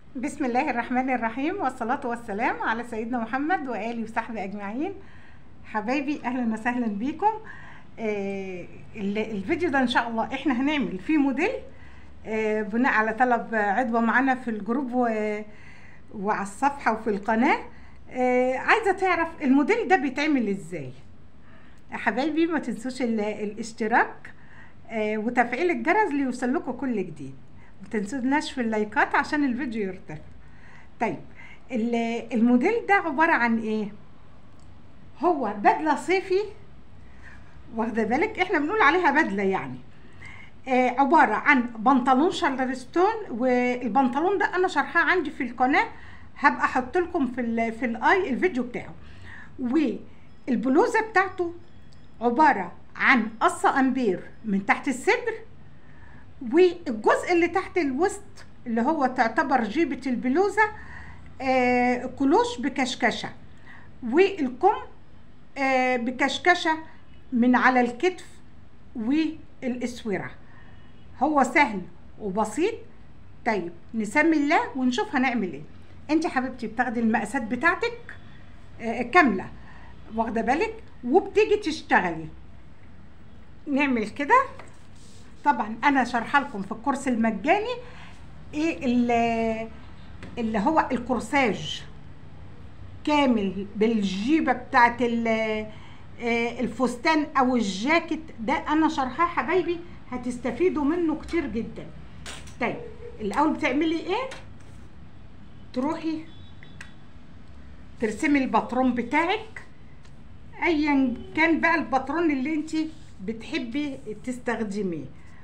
بسم الله الرحمن الرحيم والصلاة والسلام على سيدنا محمد وآله وصحبه أجمعين حبايبي أهلا وسهلا بيكم آه ال- الفيديو ده إن شاء الله إحنا هنعمل فيه موديل آه بناء على طلب عضوة معانا في الجروب و- وعلى الصفحة وفي القناة آه عايزة تعرف الموديل ده بيتعمل إزاي يا حبايبي ما تنسوش ال- الاشتراك آه وتفعيل الجرس ليوصل لكم كل جديد ما تنسوناش في اللايكات عشان الفيديو يرتفع طيب ال- الموديل ده عبارة عن ايه هو بدلة صيفي واخده بالك احنا بنقول عليها بدلة يعني آه عبارة عن بنطلون شارلستون والبنطلون ده انا شرحاه عندي في القناة هبقى احط لكم في ال في الاي الفيديو بتاعه والبلوزة بتاعته عبارة عن قصة امبير من تحت الصدر والجزء اللي تحت الوسط اللي هو تعتبر جيبة البلوزة آه كلوش بكشكشة والكم آه بكشكشة من على الكتف والاسورة هو سهل وبسيط طيب نسمي الله ونشوف هنعمل ايه انت حبيبتي بتاخدي المقاسات بتاعتك آه كاملة واخدة بالك وبتيجي تشتغلي نعمل كده طبعا انا شارحه لكم في الكورس المجاني ايه اللي, اللي هو الكورساج كامل بالجيبه بتاعت الفستان او الجاكيت ده انا شارحاه حبايبي هتستفيدوا منه كتير جدا طيب الاول بتعملي ايه تروحي ترسمي الباترون بتاعك ايا كان بقى الباترون اللي انت بتحبي تستخدميه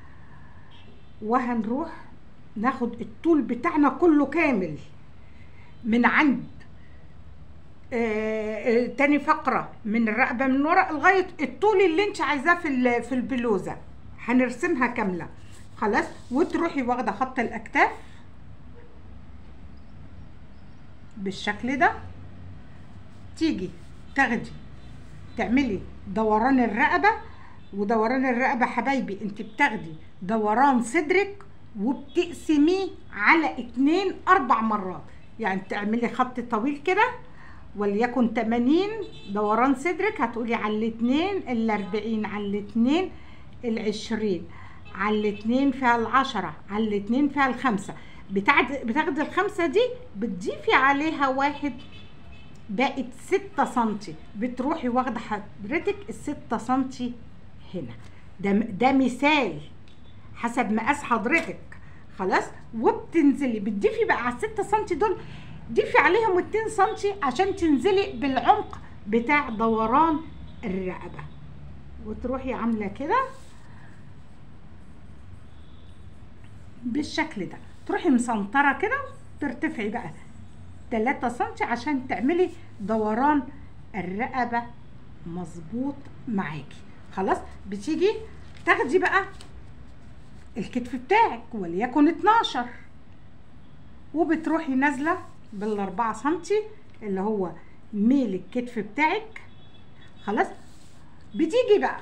وهنروح ناخد الطول بتاعنا كله كامل من عند آه آه تاني فقرة من الرقبة من ورا لغاية الطول اللي انت عايزاه في في البلوزة هنرسمها كاملة خلاص وتروحي واخدة خط الأكتاف بالشكل ده تيجي تاخدي تعملي دوران الرقبة ودوران الرقبة حبايبي انت بتاخدي دوران صدرك وبتقسميه على اتنين اربع مرات يعني تعملي خط طويل كده وليكن 80 دوران صدرك هتقولي على الاتنين الاربعين على الاتنين العشرين على الاتنين فيها العشرة على الاتنين فيها الخمسة بتاخدي الخمسة دي بتضيفي عليها واحد بقت ستة سنتي بتروحي واخدة حضرتك الستة سنتي هنا ده ده مثال حسب مقاس حضرتك خلاص وبتنزلي بتضيفي بقى على الستة سنتي دول ضيفي عليهم 2 سنتي عشان تنزلي بالعمق بتاع دوران الرقبة وتروحي عاملة كده بالشكل ده تروحي مسنطرة كده ترتفعي بقى 3 سنتي عشان تعملي دوران الرقبة مظبوط معاكي خلاص بتيجي تاخدي بقى الكتف بتاعك وليكن 12 وبتروحي نازله بالاربعة سنتي اللي هو ميل الكتف بتاعك خلاص بتيجي بقى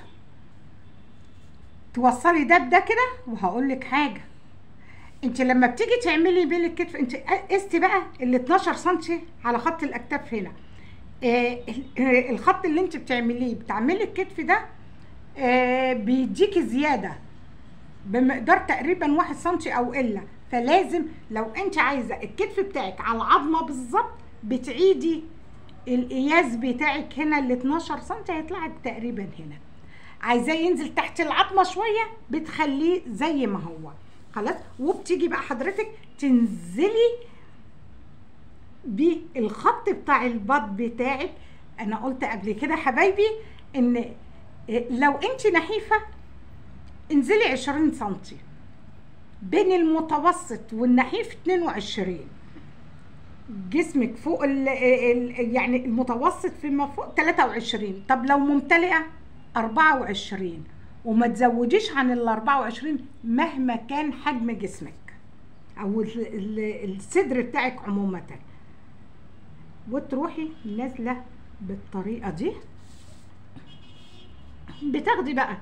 توصلي ده بده كده وهقول لك حاجه انت لما بتيجي تعملي ميل الكتف انت قستي بقى ال 12 سنتي على خط الاكتاف هنا آه الخط اللي انت بتعمليه بتعملي الكتف ده آه بيديكي زياده بمقدار تقريبا واحد سنتي او الا فلازم لو انت عايزه الكتف بتاعك على العظمه بالظبط بتعيدي القياس بتاعك هنا ال 12 سنتي هيطلع تقريبا هنا عايزاه ينزل تحت العظمه شويه بتخليه زي ما هو خلاص وبتيجي بقى حضرتك تنزلي بالخط بتاع البط بتاعك انا قلت قبل كده حبايبي ان لو انت نحيفه انزلي 20 سنتي بين المتوسط والنحيف 22 جسمك فوق ال ال يعني المتوسط فيما فوق 23 طب لو ممتلئه 24 وما تزوديش عن ال 24 مهما كان حجم جسمك او ال ال الصدر بتاعك عموما وتروحي نازله بالطريقه دي بتاخدي بقى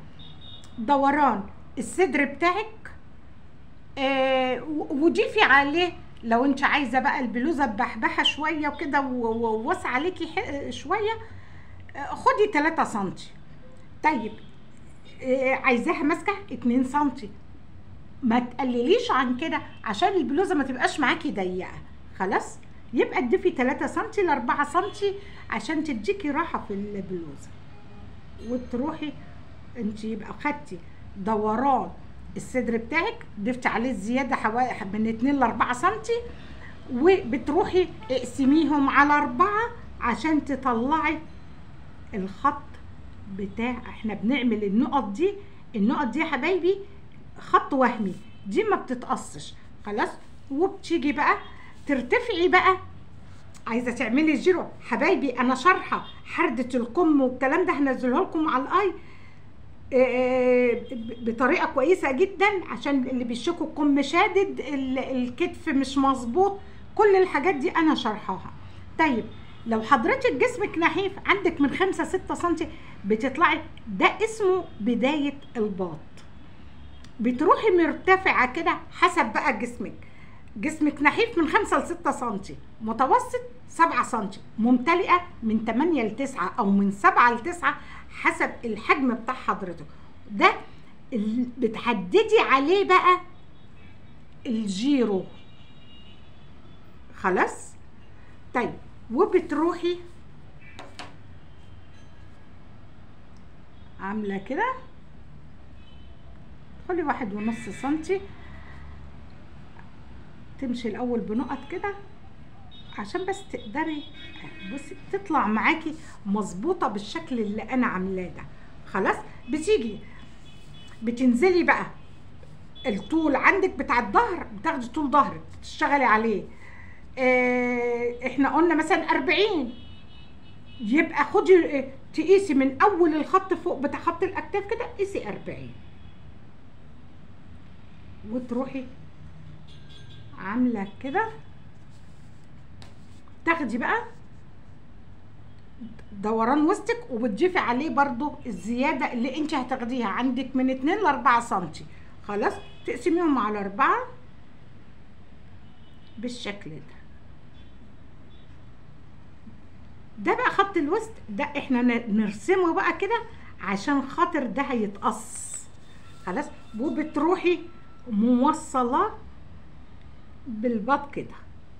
دوران الصدر بتاعك آه وضيفي عليه لو انت عايزه بقى البلوزه بحبحه شويه وكده و- و- وواسعه عليكي ح- شويه آه، خدي 3 سم طيب آه، عايزاها ماسكه 2 سم ما تقلليش عن كده عشان البلوزه ما تبقاش معاكي ضيقه خلاص يبقى تضيفي 3 سم ل 4 سم عشان تديكي راحه في البلوزه وتروحي انت يبقى خدتي دوران الصدر بتاعك ضفتي عليه الزياده حوالي من 2 ل 4 سم وبتروحي اقسميهم على أربعة عشان تطلعي الخط بتاع احنا بنعمل النقط دي النقط دي يا حبايبي خط وهمي دي ما بتتقصش خلاص وبتيجي بقى ترتفعي بقى عايزه تعملي جيرو حبايبي انا شارحه حرده الكم والكلام ده هنزله لكم على الاي آه، بطريقه كويسه جدا عشان اللي بيشكوا الكم شادد ال- الكتف مش مظبوط كل الحاجات دي انا شارحاها طيب لو حضرتك جسمك نحيف عندك من 5 6 سم بتطلعي ده اسمه بدايه الباط بتروحي مرتفعه كده حسب بقى جسمك جسمك نحيف من 5 ل 6 سم متوسط 7 سم ممتلئه من 8 ل 9 او من 7 ل 9 حسب الحجم بتاع حضرتك ده ال- بتحددي عليه بقى الجيرو خلاص طيب وبتروحي عامله كده خلي واحد ونص سنتي تمشي الاول بنقط كده عشان بس تقدري بصي تطلع معاكي مظبوطه بالشكل اللي انا عاملاه ده خلاص بتيجي بتنزلي بقى الطول عندك بتاع الظهر بتاخدي طول ظهرك تشتغلي عليه اه احنا قلنا مثلا 40 يبقى خدي اه، تقيسي من اول الخط فوق بتاع خط الاكتاف كده قيسي 40 وتروحي عامله كده تاخدي بقى دوران وسطك وبتضيفي عليه برضو الزياده اللي انت هتاخديها عندك من 2 ل 4 سم خلاص تقسميهم على 4 بالشكل ده ده بقى خط الوسط ده احنا ن- نرسمه بقى كده عشان خاطر ده هيتقص خلاص وبتروحي موصله بالبط كده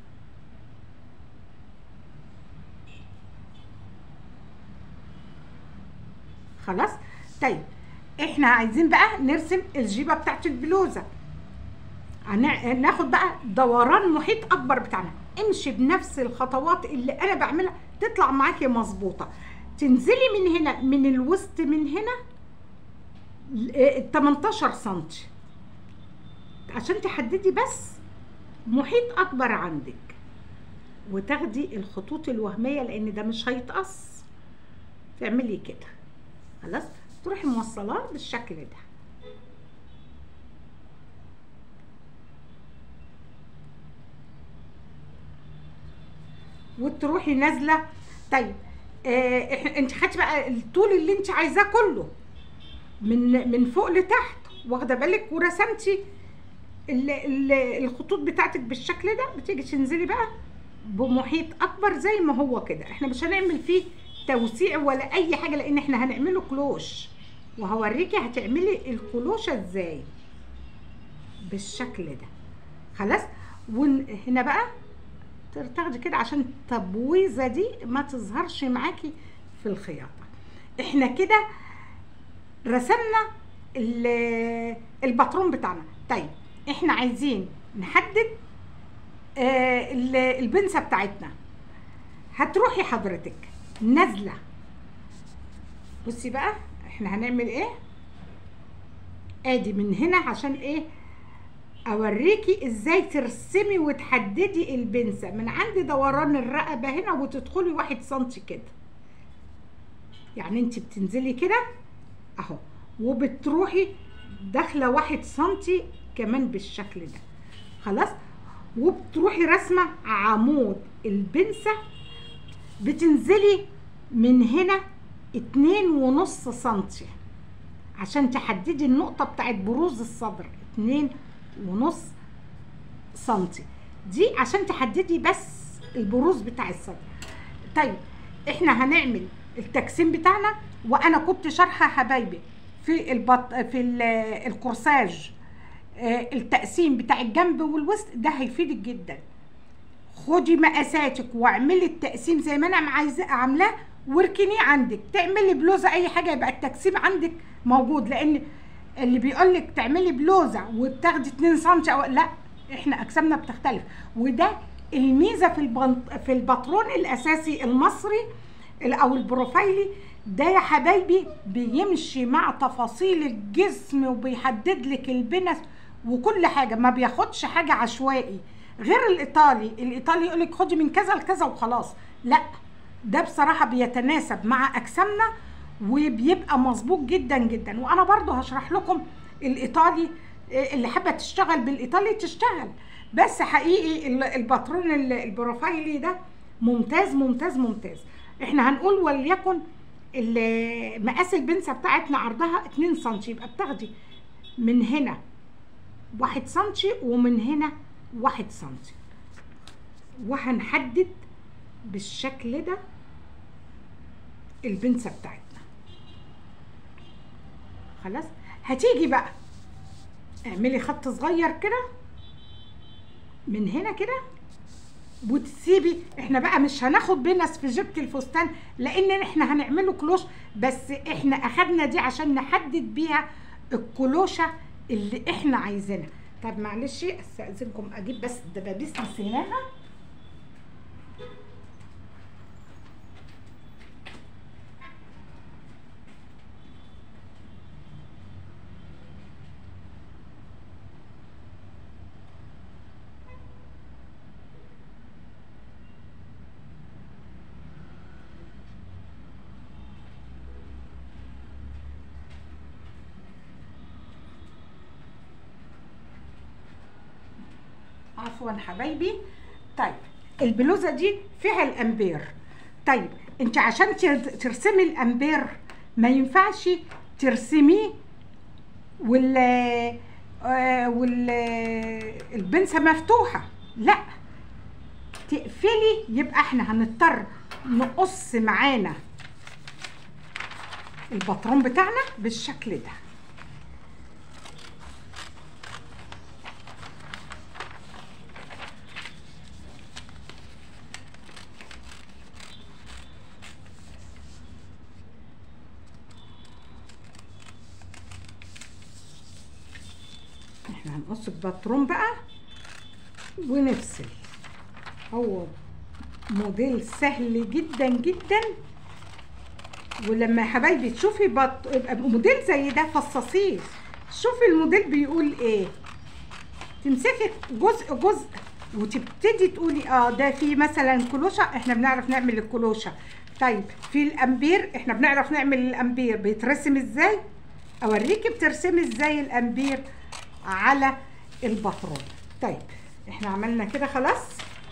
خلاص طيب احنا عايزين بقى نرسم الجيبه بتاعت البلوزه هنع- هناخد بقى دوران محيط اكبر بتاعنا امشي بنفس الخطوات اللي انا بعملها تطلع معاكي مظبوطه تنزلي من هنا من الوسط من هنا ل- اه 18 سم عشان تحددي بس محيط اكبر عندك وتاخدي الخطوط الوهميه لان ده مش هيتقص تعملي كده خلاص تروحي موصلاه بالشكل ده وتروحي نازله طيب آه إح- انت خدتي بقى الطول اللي انت عايزاه كله من من فوق لتحت واخده بالك ورسمتي ال- ال- الخطوط بتاعتك بالشكل ده بتيجي تنزلي بقى بمحيط اكبر زي ما هو كده احنا مش هنعمل فيه توسيع ولا اي حاجه لان احنا هنعمله كلوش وهوريكي هتعملي الكلوشه ازاي بالشكل ده خلاص وهنا بقى تاخدي كده عشان التبويزه دي ما تظهرش معاكي في الخياطه احنا كده رسمنا ال- الباترون بتاعنا طيب احنا عايزين نحدد آه، ال- البنسه بتاعتنا هتروحي حضرتك نازله بصي بقى احنا هنعمل ايه ادي من هنا عشان ايه اوريكي ازاي ترسمي وتحددي البنسه من عند دوران الرقبه هنا وتدخلي واحد سنتي كده يعني انت بتنزلي كده اهو وبتروحي داخله واحد سنتي كمان بالشكل ده خلاص وبتروحي رسمه عمود البنسه بتنزلي من هنا اتنين ونص سنتي عشان تحددي النقطة بتاعت بروز الصدر اتنين ونص سنتي دي عشان تحددي بس البروز بتاع الصدر طيب احنا هنعمل التجسيم بتاعنا وانا كنت شارحه يا حبايبي في البط في ال- الكورساج آه، التقسيم بتاع الجنب والوسط ده هيفيدك جدا خدي مقاساتك واعملي التقسيم زي ما انا عايزه عاملاه واركنيه عندك تعملي بلوزه اي حاجه يبقى التقسيم عندك موجود لان اللي بيقول لك تعملي بلوزه وتاخدي 2 سم او لا احنا اجسامنا بتختلف وده الميزه في البنط في الباترون الاساسي المصري ال- او البروفايلي ده يا حبايبي بيمشي مع تفاصيل الجسم وبيحدد لك البنس وكل حاجه ما بياخدش حاجه عشوائي غير الايطالي الايطالي يقول لك خدي من كذا لكذا وخلاص لا ده بصراحه بيتناسب مع اجسامنا وبيبقى مظبوط جدا جدا وانا برضو هشرح لكم الايطالي إيه، اللي حابه تشتغل بالايطالي تشتغل بس حقيقي ال- الباترون ال- البروفايلي ده ممتاز ممتاز ممتاز احنا هنقول وليكن ال- مقاس البنسه بتاعتنا عرضها 2 سم يبقى بتاخدي من هنا واحد سنتي ومن هنا واحد سنتي وهنحدد بالشكل ده البنسة بتاعتنا خلاص هتيجي بقى اعملي خط صغير كده من هنا كده وتسيبي احنا بقى مش هناخد بنس في جبت الفستان لان احنا هنعمله كلوش بس احنا اخدنا دي عشان نحدد بيها الكلوشه اللي احنا عايزينها طب معلش استاذنكم اجيب بس الدبابيس نسيناها عفوا حبايبي طيب البلوزه دي فيها الامبير طيب انت عشان تر- ترسمي الامبير ما ينفعش ترسميه وال آه، وال البنسه مفتوحه لا تقفلي يبقى احنا هنضطر نقص معانا البطرون بتاعنا بالشكل ده احنا هنقص الباترون بقى ونفصل هو موديل سهل جدا جدا ولما يا حبايبي تشوفي بط... يبقى موديل زي ده فصصيه شوفي الموديل بيقول ايه تمسكي جزء جزء وتبتدي تقولي اه ده في مثلا كلوشه احنا بنعرف نعمل الكلوشه طيب في الامبير احنا بنعرف نعمل الامبير بيترسم ازاي اوريكي بترسمي ازاي الامبير على البطرون طيب احنا عملنا كده خلاص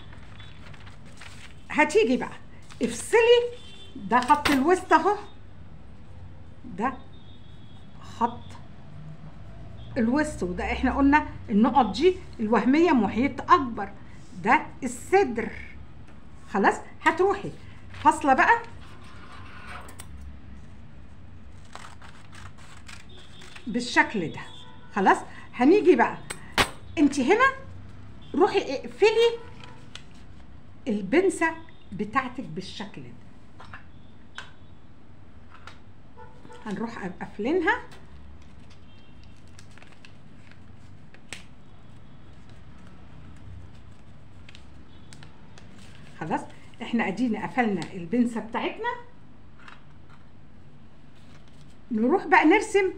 هتيجي بقى افصلي ده خط الوسط اهو ده خط الوسط وده احنا قلنا النقط دي الوهمية محيط اكبر ده الصدر خلاص هتروحي فاصلة بقى بالشكل ده خلاص هنيجي بقى انت هنا روحي اقفلي البنسة بتاعتك بالشكل ده هنروح قافلينها خلاص احنا ادينا قفلنا البنسة بتاعتنا نروح بقى نرسم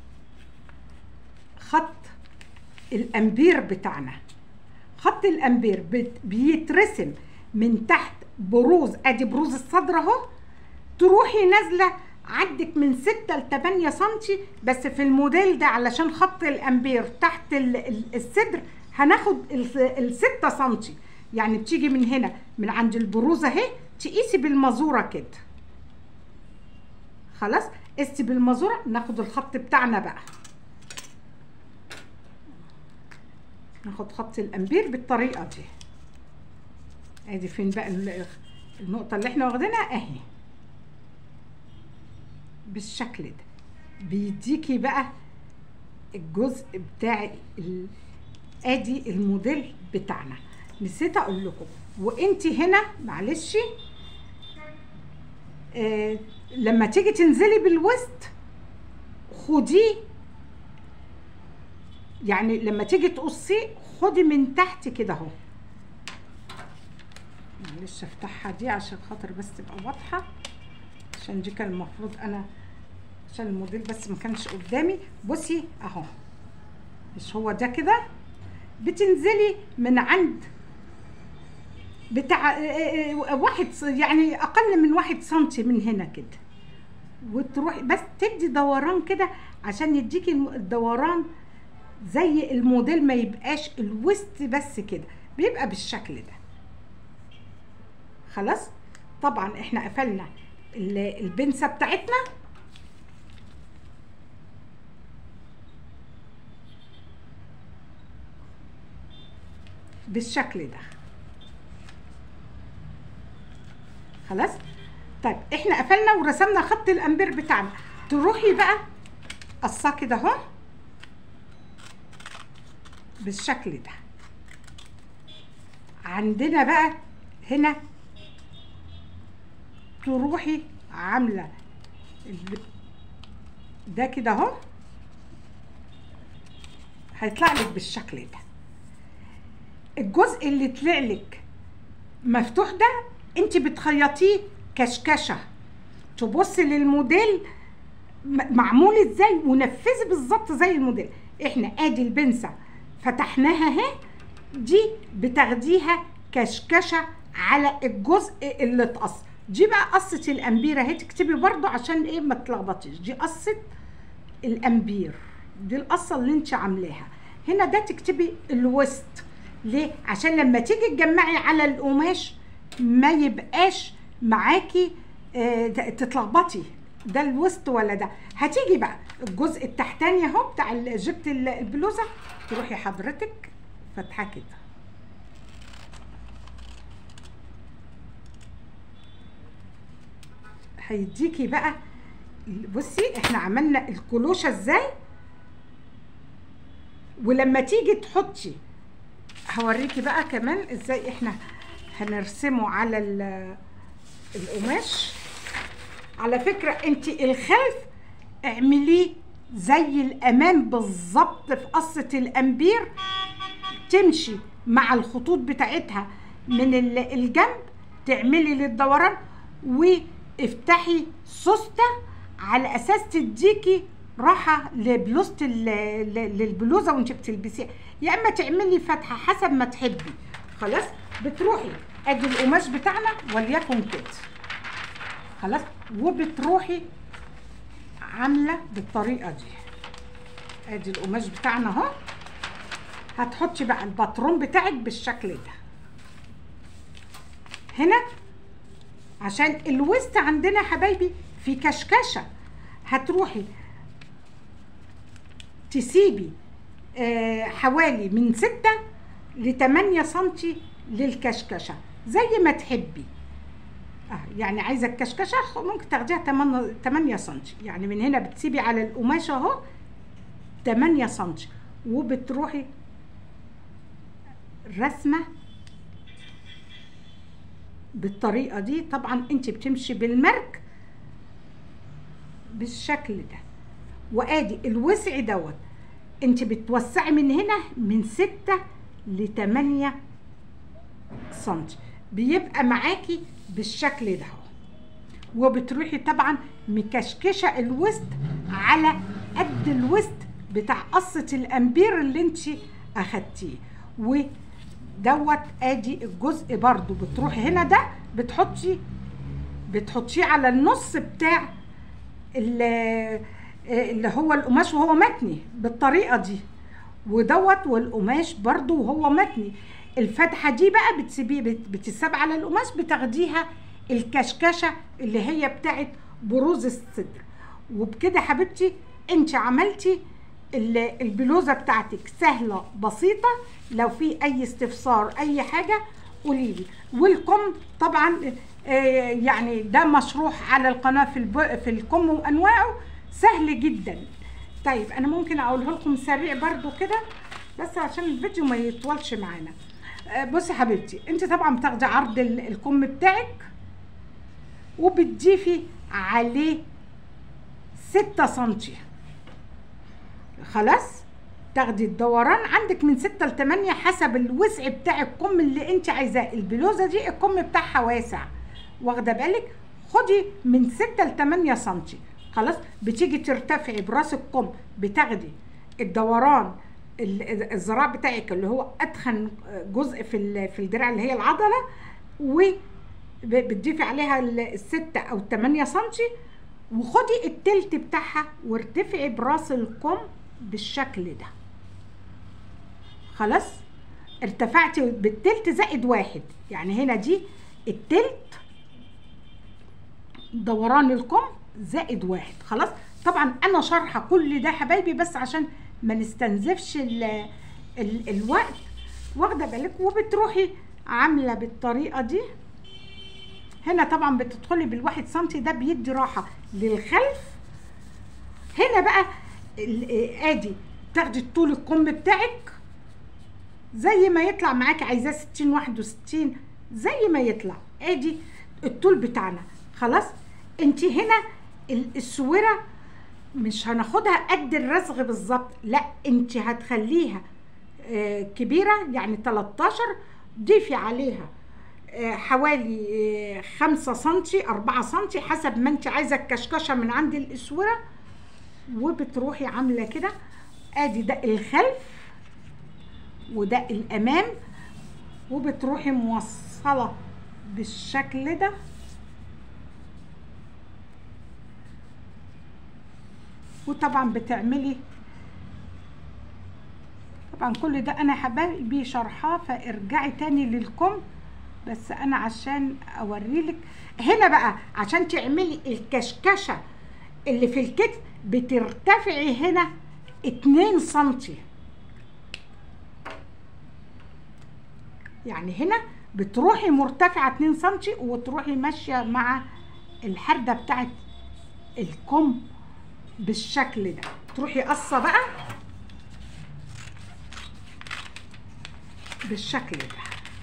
خط الامبير بتاعنا خط الامبير بت- بيترسم من تحت بروز ادي بروز الصدر اهو تروحي نازله عندك من 6 ل 8 سم بس في الموديل ده علشان خط الامبير تحت ال- ال- الصدر هناخد ال 6 سم يعني بتيجي من هنا من عند البروز اهي تقيسي بالمزوره كده خلاص قستي بالمزوره ناخد الخط بتاعنا بقى ناخد خط الامبير بالطريقه دي ادي فين بقى ال- النقطة اللي احنا واخدينها اهي بالشكل ده بيديكي بقى الجزء بتاع ال... ادي الموديل بتاعنا نسيت اقول لكم وانت هنا معلش آه لما تيجي تنزلي بالوسط خديه يعني لما تيجي تقصيه خدي من تحت كده اهو معلش افتحها دي عشان خاطر بس تبقى واضحه عشان دي كان المفروض انا عشان الموديل بس ما كانش قدامي بصي اهو مش هو ده كده بتنزلي من عند بتاع واحد يعني اقل من واحد سنتي من هنا كده وتروحي بس تدي دوران كده عشان يديكي الدوران زي الموديل ما يبقاش الوسط بس كده بيبقى بالشكل ده خلاص طبعا احنا قفلنا البنسه بتاعتنا بالشكل ده خلاص طيب احنا قفلنا ورسمنا خط الامبير بتاعنا تروحي بقى قصاه كده اهو بالشكل ده عندنا بقى هنا تروحي عامله ده كده اهو هيطلع لك بالشكل ده الجزء اللي طلع لك مفتوح ده انت بتخيطيه كشكشه تبصي للموديل معمول ازاي ونفذي بالظبط زي الموديل احنا ادي البنسه فتحناها اهي دي بتاخديها كشكشه على الجزء اللي اتقص دي بقى قصه الامبير اهي تكتبي برضو عشان ايه ما تلخبطيش دي قصه الامبير دي القصه اللي انت عاملاها هنا ده تكتبي الوسط ليه عشان لما تيجي تجمعي على القماش ما يبقاش معاكي اه تتلخبطي ده الوسط ولا ده هتيجي بقى الجزء التحتاني اهو بتاع جبت البلوزه تروحي حضرتك فاتحه كده هيديكي بقى بصي احنا عملنا الكلوشه ازاي ولما تيجي تحطي هوريكي بقى كمان ازاي احنا هنرسمه على القماش على فكرة انت الخلف اعمليه زي الامام بالظبط في قصة الامبير تمشي مع الخطوط بتاعتها من الجنب تعملي للدوران وافتحي سوستة على اساس تديكي راحة لبلوزة للبلوزة وانت بتلبسيها يا اما تعملي فتحة حسب ما تحبي خلاص بتروحي ادي القماش بتاعنا وليكن كده خلاص وبتروحي عامله بالطريقه دي ادي القماش بتاعنا اهو هتحطي بقى الباترون بتاعك بالشكل ده هنا عشان الوسط عندنا حبايبي في كشكشه هتروحي تسيبي آه حوالي من ستة لتمانية سنتي للكشكشة زي ما تحبي آه يعني عايزة الكشكشة ممكن تاخديها 8 8 سم يعني من هنا بتسيبي على القماش اهو 8 سم وبتروحي رسمة بالطريقة دي طبعا انت بتمشي بالمرك بالشكل ده وادي الوسع دوت انت بتوسعي من هنا من ستة لتمانية سنتي بيبقى معاكي بالشكل ده وبتروحي طبعا مكشكشه الوسط على قد الوسط بتاع قصه الامبير اللي انت اخدتيه ودوت ادي الجزء برضو بتروحي هنا ده بتحطي بتحطيه على النص بتاع اللي هو القماش وهو متني بالطريقه دي ودوت والقماش برضو وهو متني الفتحه دي بقى بتسيبيه بتساب على القماش بتاخديها الكشكشه اللي هي بتاعت بروز الصدر وبكده حبيبتي انت عملتي البلوزه بتاعتك سهله بسيطه لو في اي استفسار اي حاجه قولي لي والكم طبعا آه، يعني ده مشروح على القناه في الب... في الكم وانواعه سهل جدا طيب انا ممكن اقوله لكم سريع برضو كده بس عشان الفيديو ما يطولش معانا آه، بصي حبيبتي انت طبعا بتاخدي عرض ال- الكم بتاعك وبتضيفي عليه ستة سنتي خلاص تاخدي الدوران عندك من ستة لتمانية حسب الوسع بتاع الكم اللي انت عايزاه البلوزة دي الكم بتاعها واسع واخدة بالك خدي من ستة لتمانية سنتي خلاص بتيجي ترتفعي براس الكم بتاخدي الدوران ال- الذراع بتاعك اللي هو اتخن جزء في ال- في الدراع اللي هي العضله وبتضيفي عليها ال- الستة او التمانية سنتي وخدي التلت بتاعها وارتفعي براس الكم بالشكل ده خلاص ارتفعتي بالتلت زائد واحد يعني هنا دي التلت دوران الكم زائد واحد خلاص طبعا انا شارحه كل ده حبايبي بس عشان ما نستنزفش ال ال الوقت واخده بالك وبتروحي عامله بالطريقه دي هنا طبعا بتدخلي بالواحد سنتي ده بيدي راحه للخلف هنا بقى ال- آه، ادي تاخدي طول الكم بتاعك زي ما يطلع معاكي عايزاه 60 61 زي ما يطلع ادي الطول بتاعنا خلاص انت هنا ال- السوره مش هناخدها قد الرسغ بالظبط لا انت هتخليها آه، كبيره يعني 13 ضيفي عليها آه، حوالي آه، خمسة سنتي أربعة سنتي حسب ما انت عايزة الكشكشة من عند الأسورة وبتروحي عاملة كده ادي ده الخلف وده الأمام وبتروحي موصلة بالشكل ده وطبعا بتعملي طبعا كل ده انا حبايبي شرحاه فارجعي تاني للكم بس انا عشان اوريلك هنا بقى عشان تعملي الكشكشه اللي في الكتف بترتفعي هنا اتنين سنتي يعني هنا بتروحي مرتفعة 2 سنتي وتروحي ماشية مع الحردة بتاعت الكم بالشكل ده تروحي قصة بقى بالشكل ده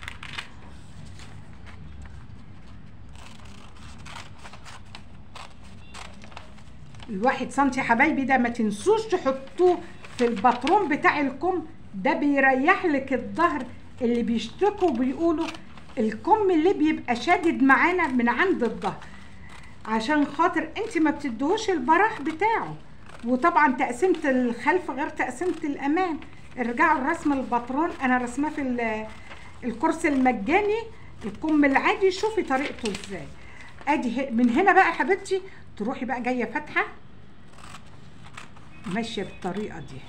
الواحد سنتي حبايبي ده ما تنسوش تحطوه في الباترون بتاع الكم ده بيريح لك الظهر اللي بيشتكوا بيقولوا الكم اللي بيبقى شادد معانا من عند الظهر عشان خاطر انت ما بتدوش البراح بتاعه وطبعا تقسيمة الخلف غير تقسيمة الامام ارجعوا الرسم الباترون انا رسماه في ال- الكورس المجاني الكم العادي شوفي طريقته ازاي ادي ه- من هنا بقى يا حبيبتي تروحي بقى جايه فاتحه ماشيه بالطريقه دي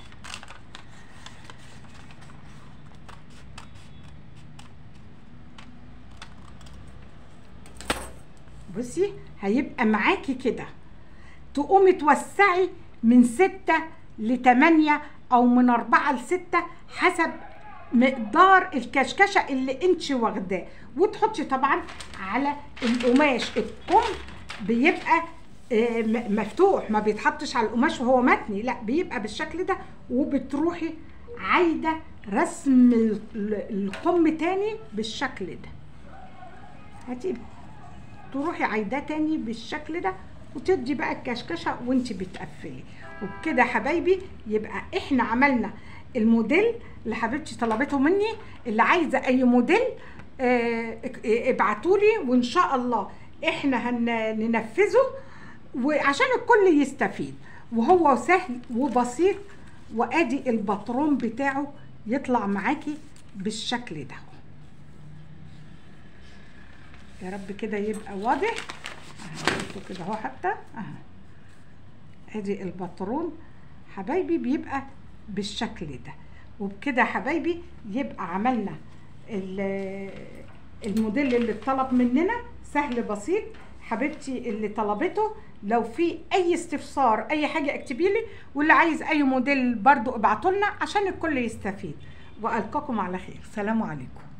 بصي هيبقى معاكي كده تقومي توسعي من ستة لتمانية أو من أربعة لستة حسب مقدار الكشكشة اللي انت واخداه وتحطي طبعا على القماش الكم بيبقى آه، م- مفتوح ما بيتحطش على القماش وهو متني لا بيبقى بالشكل ده وبتروحي عايدة رسم ال- ال- الكم تاني بالشكل ده هاتي تروحي عايداه تاني بالشكل ده وتدي بقى الكشكشه وانت بتقفلي وبكده حبايبي يبقى احنا عملنا الموديل اللي حبيبتي طلبته مني اللي عايزه اي موديل آه، ابعتوا لي وان شاء الله احنا هننفذه وعشان الكل يستفيد وهو سهل وبسيط وادي الباترون بتاعه يطلع معاكي بالشكل ده يا رب كده يبقى واضح اهو كده اهو حتى اهو ادي الباترون حبايبي بيبقى بالشكل ده وبكده حبايبي يبقى عملنا ال- الموديل اللي اتطلب مننا سهل بسيط حبيبتي اللي طلبته لو في اي استفسار اي حاجه اكتبي لي واللي عايز اي موديل برضو ابعتوا لنا عشان الكل يستفيد والقاكم على خير سلام عليكم